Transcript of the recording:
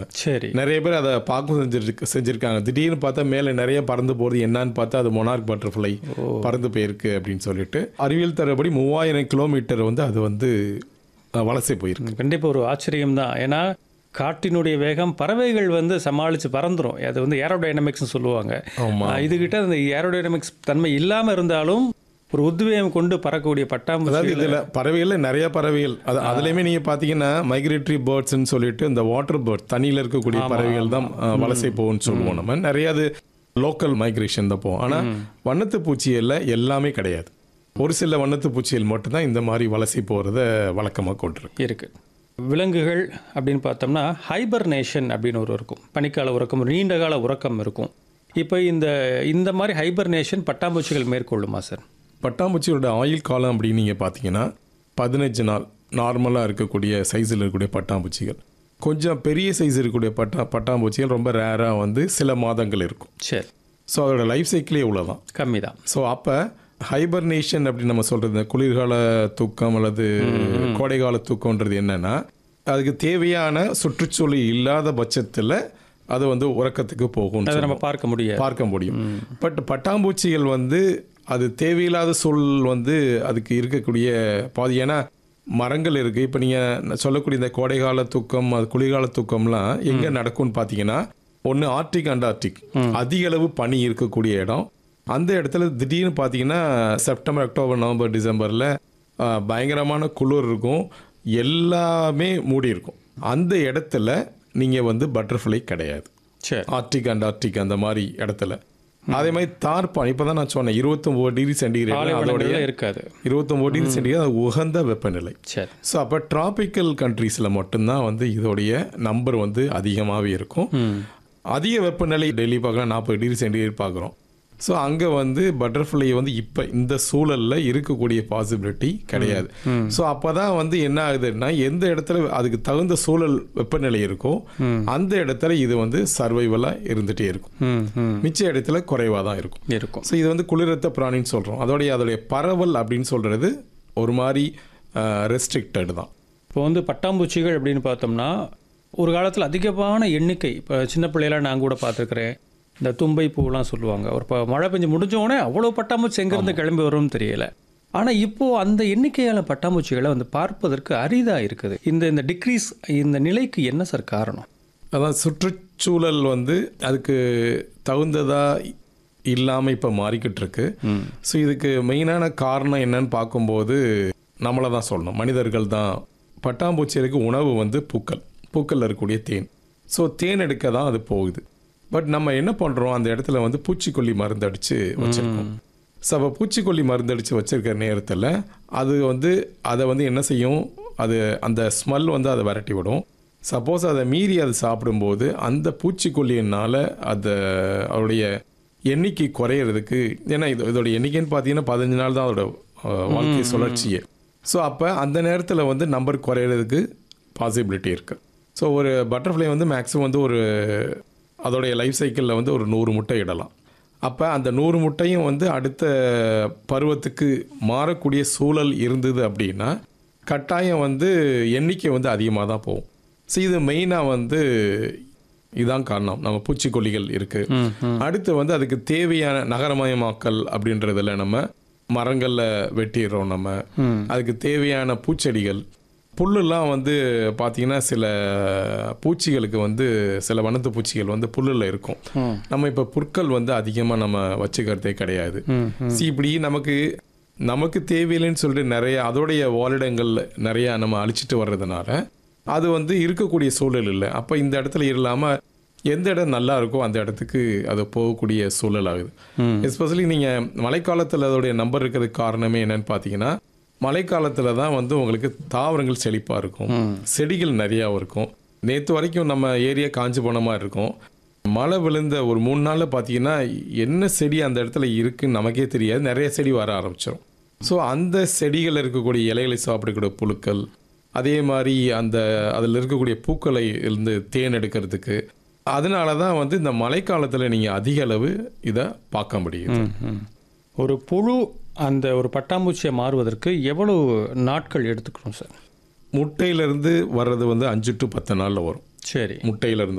சரி நிறைய பேர் அதை பார்க்க செஞ்சிருக்கு செஞ்சுருக்காங்க திடீர்னு பார்த்தா மேலே நிறைய பறந்து போகிறது என்னன்னு பார்த்தா அது மொனார்க் பட்டர்ஃப்ளை பறந்து போயிருக்கு அப்படின்னு சொல்லிட்டு அறிவியல் தரப்படி மூவாயிரம் கிலோமீட்டர் வந்து அது வந்து அஹ், வலசை போயிருக்கு கண்டிப்பாக ஒரு ஆச்சரியம் தான் ஏன்னா காட்டினுடைய வேகம் பறவைகள் வந்து சமாளித்து பறந்துரும் அது வந்து ஏரோடைனமிக்ஸ்னு சொல்லுவாங்க ஆமா. ஆஹ் இதுகிட்ட அந்த ஏரோடைனமிக்ஸ் தன்மை இல்லாமல் இருந்தாலும் ஒரு உத்வேகம் கொண்டு பறக்கக்கூடிய அதாவது பட்டாம்பூச்சி இதில் பறவைகளில் நிறைய பறவைகள் அது அதுலேயுமே நீங்கள் பார்த்தீங்கன்னா மைக்ரேட்டரி பேர்ட்ஸ்னு சொல்லிட்டு இந்த வாட்டர் பேர்ட் தண்ணியில் இருக்கக்கூடிய பறவைகள் தான் அஹ், வலசை போகும்னு சொல்லுவோம் நம்ம நிறைய அது லோக்கல் மைக்ரேஷன் தான் போகும் ஆனால் வண்ணத்து பூச்சிகளில் எல்லாமே கிடையாது ஒரு சில வண்ணத்து பூச்சிகள் மட்டும்தான் இந்த மாதிரி வலசை போகிறத வழக்கமாக கொண்டிருக்கு இருக்கு விலங்குகள் அப்படின்னு பார்த்தோம்னா ஹைபர்னேஷன் அப்படின்னு ஒரு இருக்கும் பனிக்கால உறக்கம் நீண்ட கால உறக்கம் இருக்கும் இப்போ இந்த இந்த மாதிரி ஹைபர்னேஷன் பட்டாம்பூச்சிகள் மேற்கொள்ளுமா சார் பட்டாம்பூச்சியோட ஆயுள் காலம் அப்படின்னு நீங்கள் பார்த்தீங்கன்னா பதினஞ்சு நாள் நார்மலாக இருக்கக்கூடிய சைஸில் இருக்கக்கூடிய பட்டாம்பூச்சிகள் கொஞ்சம் பெரிய சைஸ் இருக்கக்கூடிய பட்டா பட்டாம்பூச்சிகள் ரொம்ப ரேராக வந்து சில மாதங்கள் இருக்கும் சரி ஸோ அதோட லைஃப் சைக்கிளே இவ்வளோதான் கம்மி தான் ஸோ அப்போ ஹைபர்னேஷன் அப்படின்னு நம்ம சொல்கிறது குளிர்கால தூக்கம் அல்லது கோடைகால தூக்கம்ன்றது என்னன்னா அதுக்கு தேவையான சுற்றுச்சூழல் இல்லாத பட்சத்தில் அது வந்து உறக்கத்துக்கு போகும் அதை நம்ம பார்க்க முடியாது பார்க்க முடியும் பட் பட்டாம்பூச்சிகள் வந்து அது தேவையில்லாத சூழல் வந்து அதுக்கு இருக்கக்கூடிய பாதி ஏன்னா மரங்கள் இருக்கு இப்போ நீங்க சொல்லக்கூடிய இந்த கோடைகால தூக்கம் அது குளிர்கால தூக்கம்லாம் எங்க நடக்கும்னு பார்த்தீங்கன்னா ஒன்று ஆர்டிக் அண்டார்டிக் அதிக அளவு பனி இருக்கக்கூடிய இடம் அந்த இடத்துல திடீர்னு பார்த்தீங்கன்னா செப்டம்பர் அக்டோபர் நவம்பர் டிசம்பரில் பயங்கரமான குளிர் இருக்கும் எல்லாமே மூடி இருக்கும் அந்த இடத்துல நீங்கள் வந்து பட்டர்ஃப்ளை கிடையாது சரி ஆர்டிக் அண்டார்டிக் அந்த மாதிரி இடத்துல அதே மாதிரி தார்பான் இப்போ தான் நான் சொன்னேன் இருபத்தொம்போது டிகிரி சென்டிகிரேட் அதோடைய பாலைவனங்கள்ல இருக்காது இருபத்தொம்போது டிகிரி சென்டிகிரேட் அது உகந்த வெப்பநிலை சரி ஸோ அப்போ டிராபிக்கல் கண்ட்ரீஸில் மட்டும்தான் வந்து இதோடைய நம்பர் வந்து அதிகமாகவே இருக்கும் அதிக வெப்பநிலை டெல்லி பார்க்கலாம் நாற்பது டிகிரி சென்டிகிரேட் பார்க்குறோம் ஸோ அங்கே வந்து பட்டர்ஃப்ளை வந்து இப்போ இந்த சூழலில் இருக்கக்கூடிய பாசிபிலிட்டி கிடையாது ஸோ அப்போ தான் வந்து என்ன ஆகுதுன்னா எந்த இடத்துல அதுக்கு தகுந்த சூழல் வெப்பநிலை இருக்கோ அந்த இடத்துல இது வந்து சர்வைவலாக இருந்துகிட்டே இருக்கும் ம் ம் மிச்ச இடத்துல குறைவாக தான் இருக்கும் இருக்கும் ஸோ இது வந்து குளிரத்த பிராணின்னு சொல்கிறோம் அதோடைய அதோடைய பரவல் அப்படின்னு சொல்கிறது ஒரு மாதிரி ரெஸ்ட்ரிக்டட் தான் இப்போ வந்து பட்டாம்பூச்சிகள் அப்படின்னு பார்த்தோம்னா ஒரு காலத்தில் அதிகமான எண்ணிக்கை இப்போ சின்ன பிள்ளையெல்லாம் நான் கூட பார்த்துருக்குறேன் இந்த தும்பை பூலாம் சொல்லுவாங்க ஒரு இப்போ மழை பெஞ்சு முடிஞ்ச உடனே அவ்வளோ பட்டாம்பூச்சி எங்கேருந்து கிளம்பி வரும்னு தெரியல ஆனால் இப்போது அந்த எண்ணிக்கையான பட்டாம்பூச்சிகளை வந்து பார்ப்பதற்கு அரிதாக இருக்குது இந்த இந்த டிக்ரீஸ் இந்த நிலைக்கு என்ன சார் காரணம் அதான் சுற்றுச்சூழல் வந்து அதுக்கு தகுந்ததா இல்லாமல் இப்போ மாறிக்கிட்டு இருக்கு ஸோ இதுக்கு மெயினான காரணம் என்னன்னு பார்க்கும்போது நம்மளை தான் சொல்லணும் மனிதர்கள் தான் பட்டாம்பூச்சிகளுக்கு உணவு வந்து பூக்கள் பூக்களில் இருக்கக்கூடிய தேன் ஸோ தேன் எடுக்க தான் அது போகுது பட் நம்ம என்ன பண்ணுறோம் அந்த இடத்துல வந்து பூச்சிக்கொல்லி மருந்து அடித்து வச்சுருக்கோம் ஸோ அப்போ பூச்சிக்கொல்லி மருந்து அடித்து வச்சிருக்கிற நேரத்தில் அது வந்து அதை வந்து என்ன செய்யும் அது அந்த ஸ்மெல் வந்து அதை விரட்டி விடும் சப்போஸ் அதை மீறி அது சாப்பிடும்போது அந்த பூச்சிக்கொல்லியினால் அது அவருடைய எண்ணிக்கை குறையிறதுக்கு ஏன்னா இது இதோட எண்ணிக்கைன்னு பார்த்தீங்கன்னா பதினஞ்சு நாள் தான் அதோட அஹ், வாழ்க்கை சுழற்சியே ஸோ அப்போ அந்த நேரத்தில் வந்து நம்பர் குறையிறதுக்கு பாசிபிலிட்டி இருக்குது ஸோ ஒரு பட்டர்ஃப்ளை வந்து மேக்ஸிமம் வந்து ஒரு அதோடைய லைஃப் சைக்கிளில் வந்து ஒரு நூறு முட்டை இடலாம் அப்போ அந்த நூறு முட்டையும் வந்து அடுத்த பருவத்துக்கு மாறக்கூடிய சூழல் இருந்தது அப்படின்னா கட்டாயம் வந்து எண்ணிக்கை வந்து அதிகமாக தான் போகும் ஸோ இது மெயினாக வந்து இதான் காரணம் நம்ம பூச்சிக்கொல்லிகள் இருக்கு அடுத்து வந்து அதுக்கு தேவையான நகரமயமாக்கல் அப்படின்றதுல நம்ம மரங்களில் வெட்டிடுறோம் நம்ம அதுக்கு தேவையான பூச்செடிகள் புல்லுலாம் வந்து பார்த்தீங்கன்னா சில பூச்சிகளுக்கு வந்து சில வனத்து பூச்சிகள் வந்து புல்லில் இருக்கும் நம்ம இப்போ புற்கள் வந்து அதிகமாக நம்ம வச்சுக்கிறதே கிடையாது See, இப்படி நமக்கு நமக்கு தேவையில்லைன்னு சொல்லிட்டு நிறைய அதோடைய வாழிடங்கள் நிறைய நம்ம அழிச்சிட்டு வர்றதுனால அது வந்து இருக்கக்கூடிய சூழல் இல்லை அப்போ இந்த இடத்துல இல்லாமல் எந்த இடம் நல்லா இருக்கோ அந்த இடத்துக்கு அது போகக்கூடிய சூழல் ஆகுது எஸ்பெஷலி நீங்கள் மழைக்காலத்தில் அதோடைய நம்பர் இருக்கிறதுக்கு காரணமே என்னன்னு பார்த்தீங்கன்னா மழைக்காலத்தில் தான் வந்து உங்களுக்கு தாவரங்கள் செழிப்பாக இருக்கும் செடிகள் நிறையா இருக்கும் நேற்று வரைக்கும் நம்ம ஏரியா காஞ்சு போன மாதிரி இருக்கும் மழை விழுந்த ஒரு மூணு நாளில் பார்த்தீங்கன்னா என்ன செடி அந்த இடத்துல இருக்குன்னு நமக்கே தெரியாது நிறைய செடி வர ஆரம்பிச்சிடும் ஸோ அந்த செடிகள் இருக்கக்கூடிய இலைகளை சாப்பிடக்கூடிய புழுக்கள் அதே மாதிரி அந்த அதில் இருக்கக்கூடிய பூக்களை இருந்து தேன் எடுக்கிறதுக்கு அதனால தான் வந்து இந்த மழைக்காலத்தில் நீங்கள் அதிக அளவு இதை பார்க்க முடியுது ம். ஒரு புழு அந்த ஒரு பட்டாம்பூச்சியை மாறுவதற்கு எவ்வளவு நாட்கள் எடுத்துக்கணும் சார் முட்டையிலிருந்து வர்றது வந்து அஞ்சு டு பத்து நாளில் வரும் சரி முட்டையிலிருந்து